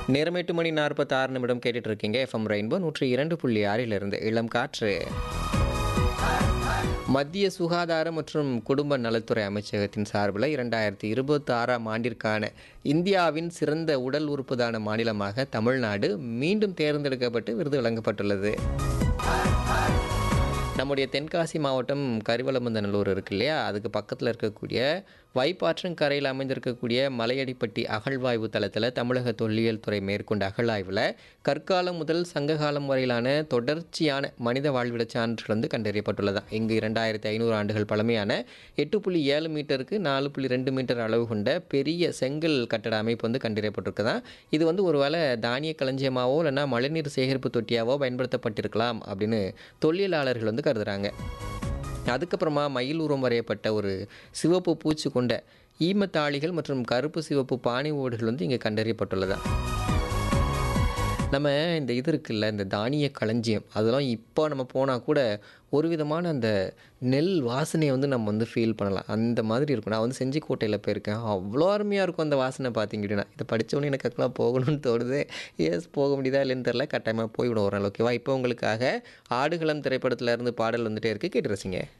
நேரம் எட்டு மணி நாற்பத்தாறு நிமிடம் கேட்டுட்டு இருக்கீங்க எஃப்எம் ரெயின்போ நூற்றி இரண்டு புள்ளி ஆறிலிருந்து இளம் காற்று மத்திய சுகாதார மற்றும் குடும்ப நலத்துறை அமைச்சகத்தின் சார்பில் இரண்டாயிரத்தி இருபத்தி ஆறாம் ஆண்டிற்கான இந்தியாவின் சிறந்த உடல் உறுப்பு தான மாநிலமாக தமிழ்நாடு மீண்டும் தேர்ந்தெடுக்கப்பட்டு விருது வழங்கப்பட்டுள்ளது நம்முடைய தென்காசி மாவட்டம் கரிவலமந்தநல்லூர் இருக்கு இல்லையா அதுக்கு பக்கத்தில் இருக்கக்கூடிய வைப்பாற்றங்கரையில் அமைந்திருக்கக்கூடிய மலையடிப்பட்டி அகழ்வாய்வு தளத்தில் தமிழக தொல்லியல் துறை மேற்கொண்ட அகழாய்வில் கற்காலம் முதல் சங்ககாலம் வரையிலான தொடர்ச்சியான மனித வாழ்விடச் சான்றுகள் வந்து கண்டறியப்பட்டுள்ளதான் இங்கு இரண்டாயிரத்தி ஐநூறு ஆண்டுகள் பழமையான எட்டு புள்ளி ஏழு மீட்டருக்கு நாலு புள்ளி ரெண்டு மீட்டர் அளவு கொண்ட பெரிய செங்கல் கட்டட அமைப்பு வந்து கண்டறியப்பட்டிருக்குதான் இது வந்து ஒருவேளை தானிய களஞ்சியமாவோ இல்லைன்னா மழைநீர் சேகரிப்பு தொட்டியாவோ பயன்படுத்தப்பட்டிருக்கலாம் அப்படின்னு தொல்லியலாளர்கள் வந்து கருதுகிறாங்க அதுக்கப்புறமா மயில் உருவம் வரையப்பட்ட ஒரு சிவப்பு பூச்சு கொண்ட ஈமத்தாளிகள் மற்றும் கருப்பு சிவப்பு பானை ஓடுகள் வந்து இங்கே கண்டறியப்பட்டுள்ளதா நம்ம இந்த இது இருக்குல்ல இந்த தானிய களஞ்சியம் அதெல்லாம் இப்போ நம்ம போனால் கூட ஒரு விதமான அந்த நெல் வாசனையை வந்து நம்ம வந்து ஃபீல் பண்ணலாம் அந்த மாதிரி இருக்கும் நான் வந்து செஞ்சிக்கோட்டையில் போயிருக்கேன் அவ்வளோ அருமையாக இருக்கும் அந்த வாசனை பார்த்தீங்க அப்படின்னா இதை படித்தவொடனே எனக்கு அக்கெல்லாம் போகணும்னு தோணுது எஸ் போக முடியுதா இல்லைன்னு தெரில கட்டாயமாக போய்விடும் ஒரு நாள் ஓகேவா இப்போ உங்களுக்காக ஆடுகளம் திரைப்படத்துல இருந்து பாடல் வந்துட்டே இருக்குது கேட்டு ரசிங்க